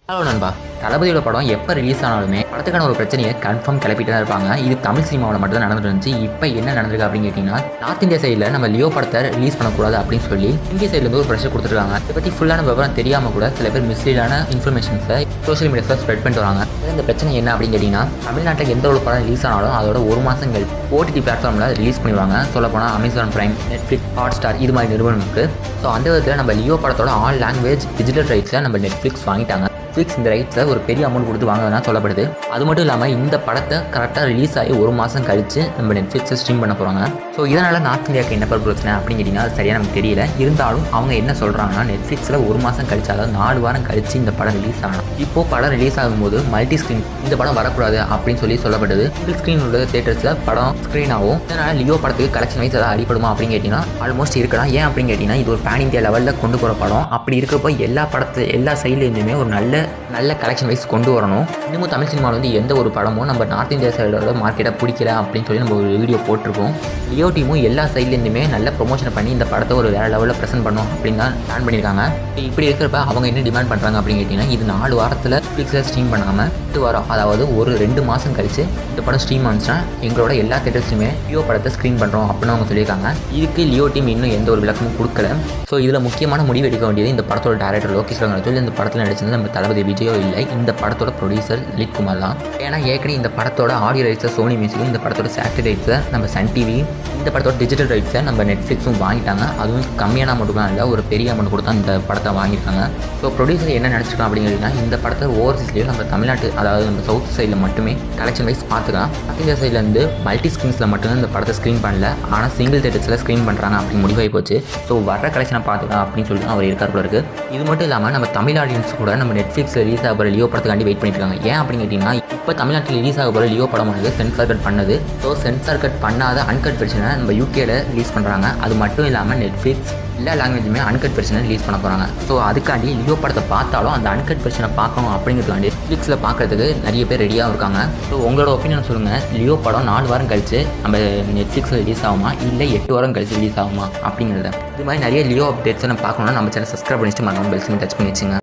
hello நண்பா தளபதியோட படம் எப்போ ரிலீஸ் ஆனாலுமே படத்துக்கான ஒரு பிரச்சனையை கன்ஃபார்ம் கிளப்பிட்டு தான் இருப்பாங்க இது தமிழ் சினிமாவில் மட்டும் தான் நடந்துட்டு இருந்துச்சு இப்போ என்ன நடந்திருக்கு அப்படின்னு கேட்டிங்கன்னா நார்த் இந்தியா சைடில் நம்ம லியோ படத்தை ரிலீஸ் பண்ணக்கூடாது அப்படின்னு சொல்லி இந்திய சைட்லேருந்து ஒரு ப்ரெஷர் கொடுத்துருக்காங்க இதை பற்றி ஃபுல்லான விவரம் தெரியாமல் கூட சில பேர் மிஸ்லீடான இன்ஃபர்மேஷன்ஸை சோஷியல் மீடியாஸில் ஸ்ப்ரெட் பண்ணிட்டு வராங்க இந்த பிரச்சனை என்ன அப்படின்னு கேட்டிங்கன்னா தமிழ்நாட்டில் எந்த ஒரு படம் ரிலீஸ் ஆனாலும் அதோட ஒரு மாதம் கழிச்சு ஓடிடி பிளாட்ஃபார்மில் ரிலீஸ் பண்ணிடுவாங்க சொல்லப்போனால் Amazon Prime Netflix Hotstar இது மாதிரி நிறுவனம் இருக்குது ஸோ அந்த விதத்தில் நம்ம லியோ படத்தோட ஆல் லாங்குவேஜ் டிஜிட்டல் ரைட்ஸை நம்ம நெட்ஃப்ளிக்ஸ் வாங்கிட்டாங்க நெட்ஃப்ளிக்ஸ் இந்த ரைட்ஸை ஒரு பெரிய அமௌண்ட் கொடுத்து வாங்குறதுனா சொல்லப்படுது அது மட்டும் இல்லாமல் இந்த படத்தை கரெக்டாக ரிலீஸ் ஆகி ஒரு மாதம் கழித்து நம்ம நெட்ஃப்ளிக்ஸை ஸ்ட்ரீம் பண்ண போகிறாங்க ஸோ இதனால் நார்த் இந்தியாவுக்கு என்ன பிரச்சனை அப்படின்னு கேட்டிங்கன்னா அது சரியாக நமக்கு தெரியல இருந்தாலும் அவங்க என்ன சொல்கிறாங்கன்னா நெட்ஃப்ளிக்ஸில் ஒரு மாதம் கழிச்சு அதாவது நாலு வாரம் கழிச்சு இந்த படம் ரிலீஸ் ஆகணும் இப்போது படம் ரிலீஸ் ஆகும்போது மல்டி ஸ்க்ரீன் இந்த படம் வரக்கூடாது அப்படின்னு சொல்லி சொல்லப்படுது சிங்கிள் ஸ்க்ரீன் உள்ள தேட்டர்ஸில் படம் ஸ்க்ரீன் ஆகும் இதனால் லியோ படத்துக்கு கலெக்ஷன் வைஸ் ஏதாவது அடிப்படுமா அப்படின்னு கேட்டிங்கன்னா ஆல்மோஸ்ட் இருக்கலாம் ஏன் அப்படின்னு கேட்டிங்கன்னா இது ஒரு பேன் இந்தியா லெவலில் கொண்டு போகிற படம் அப்படி இருக்கப்போ எல்லா படத்து எல்லா சைட்லேருந்துமே ஒரு நல்ல நல்ல கலெக்ஷன் வைஸ் கொண்டு வரணும் இன்னமும் தமிழ் சினிமாவில் வந்து எந்த ஒரு படமும் நம்ம நார்த் இந்தியா சைடோட மார்க்கெட்டை பிடிக்கல அப்படின்னு சொல்லி நம்ம ஒரு வீடியோ போட்டிருக்கோம் லியோ டீமும் எல்லா சைட்லேருந்துமே நல்ல ப்ரொமோஷன் பண்ணி இந்த படத்தை ஒரு வேறு லெவலில் ப்ரெசென்ட் பண்ணணும் அப்படின்னு தான் பிளான் பண்ணியிருக்காங்க இப்படி இருக்கிறப்ப அவங்க என்ன டிமாண்ட் பண்ணுறாங்க அப்படின்னு கேட்டிங்கன்னா இது நாலு வாரத்தில் ஃபிளிக்ஸில் ஸ்ட்ரீம் பண்ணாமல் எட்டு வாரம் அதாவது ஒரு ரெண்டு மாதம் கழிச்சு இந்த படம் ஸ்ட்ரீம் ஆனிச்சுன்னா எங்களோட எல்லா தேட்டர்ஸ்லையுமே லியோ படத்தை ஸ்க்ரீன் பண்ணுறோம் அப்படின்னு அவங்க சொல்லியிருக்காங்க இதுக்கு லியோ டீம் இன்னும் எந்த ஒரு விளக்கமும் கொடுக்கல ஸோ இதில் முக்கியமான முடிவு எடுக்க வேண்டியது இந்த படத்தோட டேரக்டர் லோகேஷ் ரங்கராஜ் இந்த படத்தில் நடிச்சது நம்ம தளபதி விஜயோ இல்லை இந்த படத்தோட ப்ரொடியூசர் லலித் குமார் தான் ஏன்னா ஏற்கனவே இந்த படத்தோட ஆடியோ ரைட்ஸை சோனி மியூசிக்கும் இந்த படத்தோட சேட்டலைட் ரைட்ஸை நம்ம சன் டிவி இந்த படத்தோட டிஜிட்டல் ரைட்ஸை நம்ம நெட்ஃப்ளிக்ஸும் அமௌண்ட்டும் வாங்கிட்டாங்க அதுவும் கம்மியான அமௌண்ட்டுலாம் இல்லை ஒரு பெரிய அமௌண்ட் கொடுத்தா இந்த படத்தை வாங்கியிருக்காங்க ஸோ ப்ரொடியூசர் என்ன நினச்சிருக்கான் அப்படிங்கிறதுனா இந்த படத்தை ஓவர்சீஸ்லேயும் நம்ம தமிழ்நாட்டு அதாவது நம்ம சவுத் சைடில் மட்டுமே கலெக்ஷன் வைஸ் பார்த்துக்கலாம் நார்த் இந்தியா சைட்லேருந்து மல்டி ஸ்க்ரீன்ஸில் மட்டும்தான் இந்த படத்தை ஸ்க்ரீன் பண்ணல ஆனால் சிங்கிள் தேட்டர்ஸில் ஸ்க்ரீன் பண்ணுறாங்க அப்படி முடிவாகி போச்சு ஸோ வர கலெக்ஷனை பார்த்துக்கலாம் அப்படின்னு சொல்லிட்டு அவர் இருக்கார் போல இருக்கு இது மட்டும் இல்லாமல் நம்ம தமிழ் ஆடியன்ஸ் கூட நம்ம நெட்ஃப்ளிக்ஸ் ரிலீஸ் ஆக போகிற லியோ படத்துக்காண்டி வெயிட் பண்ணிட்டு இருக்காங்க ஏன் அப்படின்னு கேட்டிங்கன்னா இப்போ தமிழ்நாட்டில் ரிலீஸ் ஆக போகிற லியோ படமானது சென்சார் கட் பண்ணது ஸோ சென்சார் கட் பண்ணாத அன்கட் வெர்ஷனை நம்ம யூகேல ரிலீஸ் பண்ணுறாங்க அது மட்டும் இல்லாமல் நெட்ஃப்ளிக்ஸ் எல்லா லாங்குவேஜுமே அன்கட் வெர்ஷனை ரிலீஸ் பண்ண போகிறாங்க ஸோ அதுக்காண்டி லியோ படத்தை பார்த்தாலும் அந்த அன்கட் வெர்ஷனை பார்க்கணும் அப்படிங்கிறதுக்காண்டி நெட்ஃப்ளிக்ஸில் பார்க்கறதுக்கு நிறைய பேர் ரெடியாக இருக்காங்க ஸோ உங்களோட ஒப்பீனியன் சொல்லுங்கள் லியோ படம் நாலு வாரம் கழிச்சு நம்ம நெட்ஃப்ளிக்ஸில் ரிலீஸ் ஆகுமா இல்லை எட்டு வாரம் கழிச்சு ரிலீஸ் ஆகுமா அப்படிங்கிறத இது மாதிரி நிறைய லியோ அப்டேட்ஸை நம்ம பார்க்கணும்னா நம்ம சேனல் சப்ஸ்கிரைப் பண்ணிட்டு மறக்காம பெல்ஸ் டச் பண்ணி வச்சுங்க